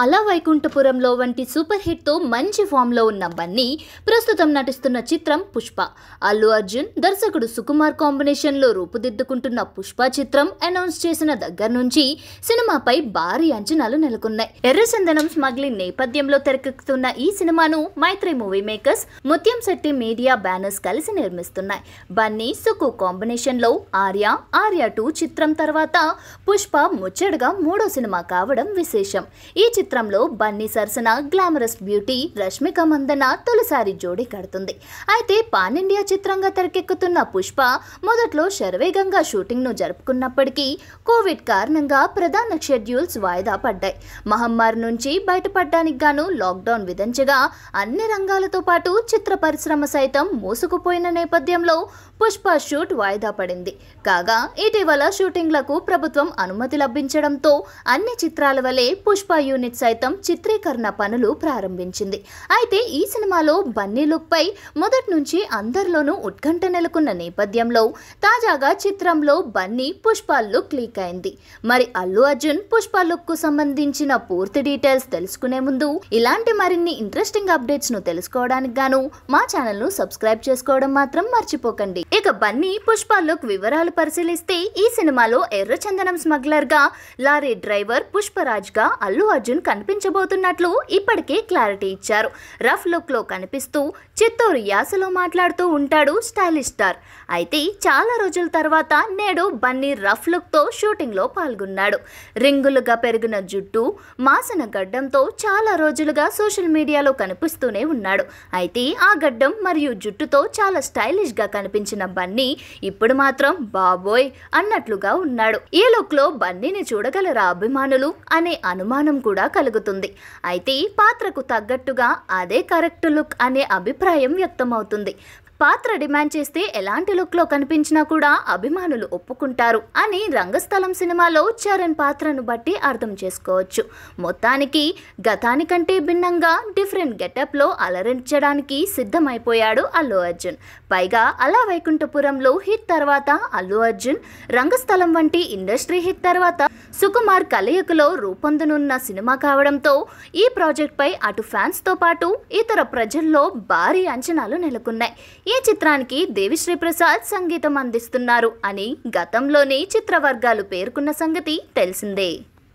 అలా వైకుంఠపురంలో వంటి super hit తో మంచి ఫామ్ లో ఉన్న బన్నీ ప్రస్తుతం నటిస్తున్న చిత్రం పుష్ప అల్లు అర్జున్ దర్శకుడు సుకుమార్ కాంబినేషన్ లో రూపుదిద్దుకుంటున్న పుష్ప చిత్రం అనౌన్స్ చేసిన దగ్గర నుంచి సినిమాపై భారీ అంచనాలు నెలకొన్నాయి ఎర్రచందనం స్మగ్లింగ్ నేపథ్యంలో తెరకెక్కుతున్న ఈ సినిమాను మైత్రి మూవీ మేకర్స్ ముత్యం శెట్టి మీడియా బ్యానర్స్ కలిసి నిర్మిస్తున్నాయి బన్నీ సుకు కాంబినేషన్ లో ఆర్య ఆర్య టూ చిత్రం తర్వాత పుష్ప ముచ్చటగా మూడో సినిమా కావడం విశేషం ఈ చిత్రంలో బన్నీ సరసన గ్లామరస్ బ్యూటీ రష్మిక మందన తొలిసారి జోడీ కడుతుంది అయితే పాన్ ఇండియా చిత్రంగా తెరకెక్కుతున్న పుష్ప మొదట్లో శరవేగంగా షూటింగ్ ను జరుపుకున్నప్పటికీ కోవిడ్ కారణంగా ప్రధాన షెడ్యూల్స్ వాయిదా పడ్డాయి మహమ్మారి నుంచి బయటపడడానికి గాను లాక్డౌన్ విధించగా అన్ని రంగాలతో పాటు చిత్ర పరిశ్రమ సైతం మూసుకుపోయిన నేపథ్యంలో పుష్ప షూట్ వాయిదా పడింది కాగా ఇటీవల షూటింగ్లకు ప్రభుత్వం అనుమతి లభించడంతో అన్ని చిత్రాల వలె పుష్ప యూనిట్ సైతం చిత్రీకరణ పనులు ప్రారంభించింది అయితే ఈ సినిమాలో బన్నీ లుక్ పై మొదటి నుంచి అందరిలోనూ ఉత్కంఠ నెలకొన్న నేపథ్యంలో తాజాగా చిత్రంలో బన్నీ పుష్ప లుక్ లీక్ అయింది మరి అల్లు అర్జున్ పుష్ప లుక్ కు సంబంధించిన పూర్తి డీటెయిల్స్ తెలుసుకునే ముందు ఇలాంటి మరిన్ని ఇంట్రెస్టింగ్ అప్డేట్స్ ను తెలుసుకోవడానికి గాను మా ఛానల్ ను సబ్స్క్రైబ్ చేసుకోవడం మాత్రం మర్చిపోకండి ఇక బన్నీ పుష్ప లుక్ వివరాలు పరిశీలిస్తే ఈ సినిమాలో ఎర్రచందనం స్మగ్లర్ గా లారీ డ్రైవర్ పుష్పరాజ్ గా అల్లు అర్జున్ కనిపించబోతున్నట్లు ఇప్పటికే క్లారిటీ ఇచ్చారు రఫ్ లుక్ లో కనిపిస్తూ చిత్తూరు యాసలో మాట్లాడుతూ ఉంటాడు స్టైలిష్ స్టార్ అయితే చాలా రోజుల తర్వాత నేడు బన్నీ రఫ్ లుక్ తో షూటింగ్ లో పాల్గొన్నాడు రింగులుగా పెరిగిన జుట్టు మాసిన గడ్డంతో చాలా రోజులుగా సోషల్ మీడియాలో కనిపిస్తూనే ఉన్నాడు అయితే ఆ గడ్డం మరియు జుట్టుతో చాలా స్టైలిష్ గా కనిపించిన బన్నీ ఇప్పుడు మాత్రం బాబోయ్ అన్నట్లుగా ఉన్నాడు ఈ లుక్ లో బన్నీని చూడగలరా అభిమానులు అనే అనుమానం కూడా కలుగుతుంది అయితే పాత్రకు తగ్గట్టుగా అదే కరెక్ట్ లుక్ అనే అభిప్రాయం వ్యక్తమవుతుంది పాత్ర డిమాండ్ చేస్తే ఎలాంటి లుక్లో కనిపించినా కూడా అభిమానులు ఒప్పుకుంటారు అని రంగస్థలం సినిమాలో చరణ్ పాత్రను బట్టి అర్థం చేసుకోవచ్చు మొత్తానికి గతానికంటే భిన్నంగా డిఫరెంట్ గెటప్లో అలరించడానికి సిద్ధమైపోయాడు అల్లు అర్జున్ పైగా అలా వైకుంఠపురంలో హిట్ తర్వాత అల్లు అర్జున్ రంగస్థలం వంటి ఇండస్ట్రీ హిట్ తర్వాత సుకుమార్ కలయికలో రూపొందనున్న సినిమా కావడంతో ఈ ప్రాజెక్ట్పై అటు ఫ్యాన్స్తో పాటు ఇతర ప్రజల్లో భారీ అంచనాలు నెలకొన్నాయి ఈ చిత్రానికి దేవిశ్రీ ప్రసాద్ సంగీతం అందిస్తున్నారు అని గతంలోనే చిత్ర వర్గాలు పేర్కొన్న సంగతి తెలిసిందే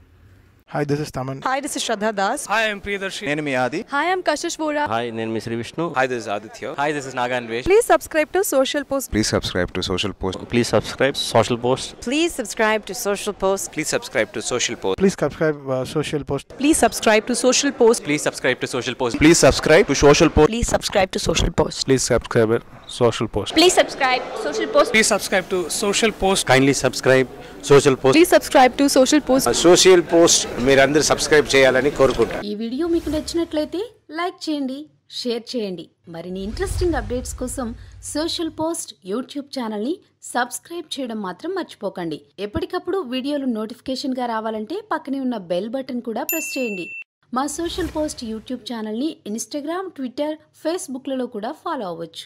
Hi, this is Taman. Hi, this is Shraddha Das. Hi, I'm Priyadarshi. నేను మీ ఆది Hi, I'm Kashish Vora. Hi నేను మీ Sree Vishnu Hi, this is Aditya. Hi, this is Naga Anvesh. Please subscribe to Social Post. Please subscribe to Social Post please subscribe Social Post Please subscribe to Social Post. Please subscribe to Social Post. Please subscribe uh, Social Post. Please subscribe to Social Post. Please subscribe to Social Post. Please subscribe to Social Post Please subscribe to Social Post. Please subscribe it. Social Post. Please subscribe Social Post. Please subscribe to Social Post. Kindly subscribe Social Post Please subscribe to Social Post. Social Post మీరందరూ subscribe చేయాలని కోరుకుంటున్నాను ఈ video మీకు నచ్చినట్లయితే like చేయండి share చేయండి మరిన్ని interesting updates కోసం సోషల్ పోస్ట్ యూట్యూబ్ ఛానల్ని సబ్స్క్రైబ్ చేయడం మాత్రం మర్చిపోకండి ఎప్పటికప్పుడు వీడియోలు నోటిఫికేషన్గా రావాలంటే పక్కనే ఉన్న బెల్ బటన్ కూడా ప్రెస్ చేయండి మా సోషల్ పోస్ట్ యూట్యూబ్ ఛానల్ని ఇన్స్టాగ్రామ్ ట్విట్టర్ ఫేస్బుక్లలో కూడా ఫాలో అవ్వచ్చు